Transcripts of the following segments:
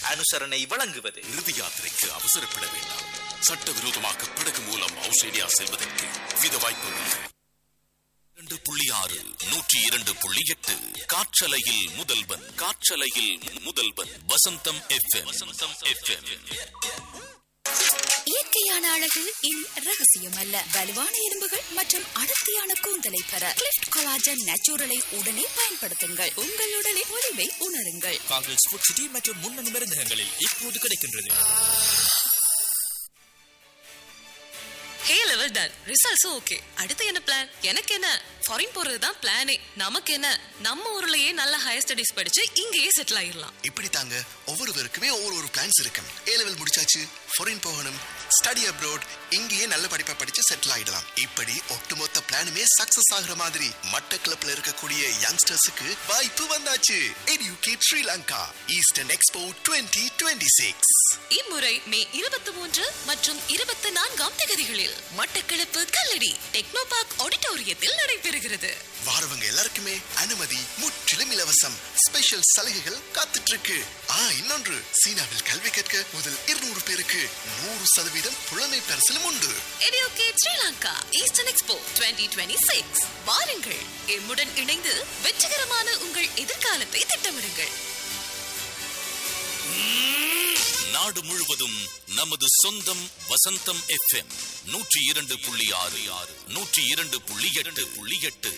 அனுசரணை வழங்குவது இறுதி யாத்திரைக்கு அவசரப்பட வேண்டாம் சட்டவிரோதமாக படகு மூலம் ஆஸ்திரேலியா செல்வதற்கு வித வாய்ப்புகள் இரண்டு புள்ளி ஆறு நூற்றி இரண்டு புள்ளி எட்டு காற்றலையில் முதல்வன் காற்றலையில் முதல்வன் வசந்தம் எஃப் வசந்தம் எஃப் இயற்கையான அழகு இன் ரகசியம் அல்ல வலுவான எலும்புகள் மற்றும் அடர்த்தியான கூந்தலை பெற கிளிஃப்ட் கொலாஜன் நேச்சுரலை உடனே பயன்படுத்துங்கள் உங்கள் உடலின் ஒளிவை உணருங்கள் காங்கிரஸ் ஃபுட் சிட்டி மற்றும் முன்னணி மருந்தகங்களில் இப்போது கிடைக்கின்றது ஹே லெவல் டன் ரிசல்ட்ஸும் ஓகே அடுத்து என்ன பிளான் எனக்கு என்ன ஃபாரின் போறது தான் பிளானே நமக்கு என்ன நம்ம ஊர்லயே நல்ல ஹையர் ஸ்டடிஸ் படிச்சு இங்கேயே செட்டில் ஆயிடலாம் இப்படி தாங்க ஒவ்வொருவருக்குமே ஒவ்வொரு ஒரு பிளான்ஸ் இருக்கும் ஏ லெவல் முடிச்சாச்சு ஃபாரின் போகணும் ஸ்டடி அப்ரோட் இங்கேயே நல்ல படிப்பை படிச்சு செட்டில் ஆயிடலாம் இப்படி ஒட்டுமொத்த பிளானுமே சக்சஸ் ஆகுற மாதிரி மட்டக்களப்ல இருக்கக்கூடிய யங்ஸ்டர்ஸுக்கு வாய்ப்பு வந்தாச்சு educate Sri Lanka eastern expo 2026 six இம்முறை மே இருபத்தி மூன்று மற்றும் இருபத்தி நான்காம் தேதிகளில் மட்டக்களப்பு கல்லடி டெக்னோ பார்க் ஆடிட்டோரியத்தில் நடைபெறுகிறது வாரவங்க எல்லாருக்குமே அனுமதி முற்றிலும் இலவசம் ஸ்பெஷல் சலுகைகள் காத்துட்டு இருக்கு ஆ இன்னொன்று சீனாவில் கல்வி கற்க முதல் இருநூறு பேருக்கு நூறு சதவீதம் புலமை பரிசிலும் உண்டு எடியோகேட் ஸ்ரீலங்கா ஈஸ்டர்ன் எக்ஸ்போ 2026 வாருங்கள் எம்முடன் இணைந்து வெற்றிகரமான உங்கள் எதிர்காலத்தை திட்டமிடுங்கள் நாடு முழுவதும் நமது சொந்தம் வசந்தம் எஃப் நூற்றி இரண்டு புள்ளி ஆறு ஆறு நூற்றி இரண்டு புள்ளி எட்டு புள்ளி எட்டு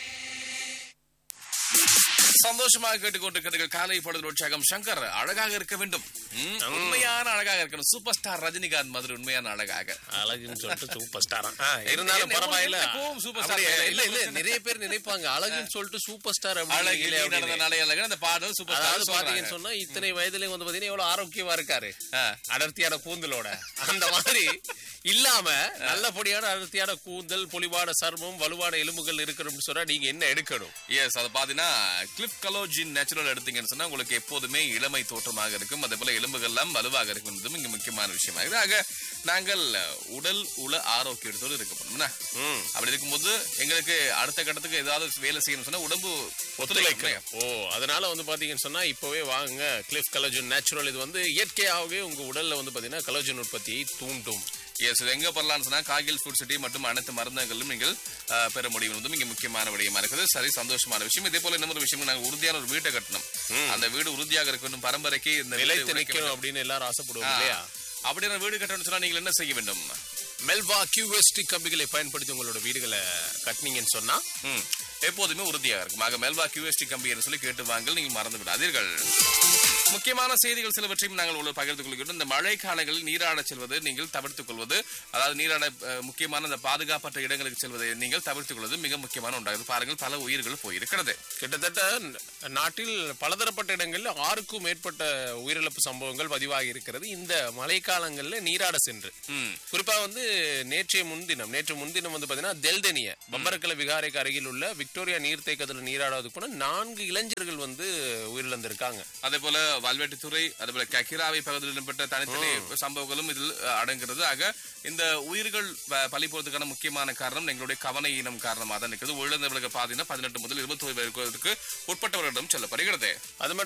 சந்தோஷமாக கேட்டுக்கொண்டிருக்கிறீர்கள் காலை பொழுது உற்சாகம் சங்கர் அழகாக இருக்க வேண்டும் ம், உண்மையான அழகாக இருக்கணும் சூப்பர் ஸ்டார் ரஜினிகாந்த் மாதிரி உண்மையான அழகாக அழகுன்னு சொல்லிட்டு சூப்பர் ஸ்டாரா இருந்தாலும் இருந்தாலும் பரவாயில்ல எப்பவும் சூப்பர் ஸ்டார் அப்படியே, மேல இல்ல இல்ல இல்ல, நிறைய பேர் நினைப்பாங்க அழகுன்னு சொல்லிட்டு சூப்பர் ஸ்டார் அழகு நீ நடந்த நடை அழகு அந்த பாடல் சூப்பர் அதாவது ஸ்டார் பாத்தீங்கன்னு சொல்றாங்க சொன்னா இத்தனை வயதுலயும் வந்து பாத்தீங்கன்னா எவ்வளவு ஆரோக்கியமா இருக்காரு ஆ. அடர்த்தியான கூந்தலோட அந்த மாதிரி இல்லாம நல்லபடியான அடர்த்தியான கூந்தல் பொலிவான சர்மம் வலுவான எலும்புகள் இருக்கணும்னு சொன்னா நீங்க என்ன எடுக்கணும் எஸ் அது பாத்தீங்கன்னா கிளிப் கலோஜின் நேச்சுரல் எடுத்தீங்கன்னு சொன்னா உங்களுக்கு எப்போதுமே இளமை தோற்றமாக இருக்கும் அதே போல எலும்புகள்லாம் வலுவாக இருக்கும் என்பதும் இங்க முக்கியமான விஷயம் ஆக நாங்கள் உடல் உள ஆரோக்கியத்தோடு இருக்கப்படும் அப்படி இருக்கும்போது எங்களுக்கு அடுத்த கட்டத்துக்கு ஏதாவது வேலை செய்யணும்னு சொன்னா உடம்பு ஒத்துழைக்கும் ஓ அதனால வந்து பாத்தீங்கன்னு சொன்னா இப்பவே வாங்க கிளிஃப் கலோஜன் நேச்சுரல் இது வந்து இயற்கையாகவே உங்க உடல்ல வந்து பாத்தீங்கன்னா கலோஜன் உற்பத்தியை தூண்டும் எஸ் இது எங்க பெறலாம்னு சொன்னா காகில் ஃபுட் சிட்டி மற்றும் அனைத்து மருந்தகங்களும் நீங்கள் அஹ், பெற முடியும் என்பதும் இங்க முக்கியமான விடயமா இருக்குது சரி சந்தோஷமான விஷயம் இதே போல இன்னொரு விஷயம் நாங்க உறுதியான ஒரு வீட்டை கட்டணும் அந்த வீடு உறுதியாக இருக்க வேண்டும் பரம்பரைக்கு இந்த வீடு நிலைத்து உழைக்க நிக்கணும் வேண்டும். அப்படின்னு எல்லாரும் ஆசைப்படுவோம் ஆ. இல்லையா அப்படியான வீடு கட்டணும்னு சொன்னா நீங்கள் என்ன செய்ய வேண்டும் மெல்வா கியூஎஸ்டி கம்பிகளை பயன்படுத்தி உங்களோட வீடுகளை கட்டினீங்கன்னு சொன்னா ம், எப்போதுமே உறுதியாக இருக்கும் ஆக மெல்வா கியூஎஸ்டி கம்பி என்று சொல்லி கேட்டு வாங்கல் நீங்கள் மறந்து விடாதீர்கள் முக்கியமான செய்திகள் சிலவற்றையும் நாங்கள் உள்ள பகிர்ந்து கொள்கிறோம் இந்த மழை காலங்களில் நீராடச் செல்வது நீங்கள் தவிர்த்துக் கொள்வது அதாவது நீராட அஹ், முக்கியமான இந்த பாதுகாப்பற்ற இடங்களுக்கு செல்வதை நீங்கள் தவிர்த்துக் கொள்வது மிக முக்கியமான ஒன்றாகுது பாருங்கள் பல உயிர்கள் போயிருக்கிறது கிட்டத்தட்ட ந- நாட்டில் பலதரப்பட்ட இடங்களில் ஆறுக்கும் மேற்பட்ட உயிரிழப்பு சம்பவங்கள் பதிவாகி இருக்கிறது இந்த மழைக்காலங்களில் நீராட சென்று ம். குறிப்பா வந்து நேற்றைய முன்தினம் நேற்று முன்தினம் வந்து பாத்தீங்கன்னா தெல்தெனிய பம்பரக்கல விகாரைக்கு அருகில் உள்ள விக்டோரியா நீர்த்தேக்கத்தில் நீராடுவது கூட நான்கு இளைஞர்கள் வந்து உயிரிழந்திருக்காங்க அதே போல வல்வெட்டித்துறை அதே போல கக்கிராவை பகுதியில் இடம்பெற்ற தனித்தனி சம்பவங்களும் இதில் அஹ், அடங்குகிறது ஆக இந்த உயிர்கள் ப- பலி போறதுக்கான முக்கியமான காரணம் எங்களுடைய கவன ஈனம் காரணமாக தான் இருக்குது உயிரிழந்தவர்களுக்கு பாத்தீங்கன்னா பதினெட்டு முதல் இருபத்தி வயதுக்கு உட்பட்டவர்களிடம் சொல்லப்படுகிறது அது மட்டும்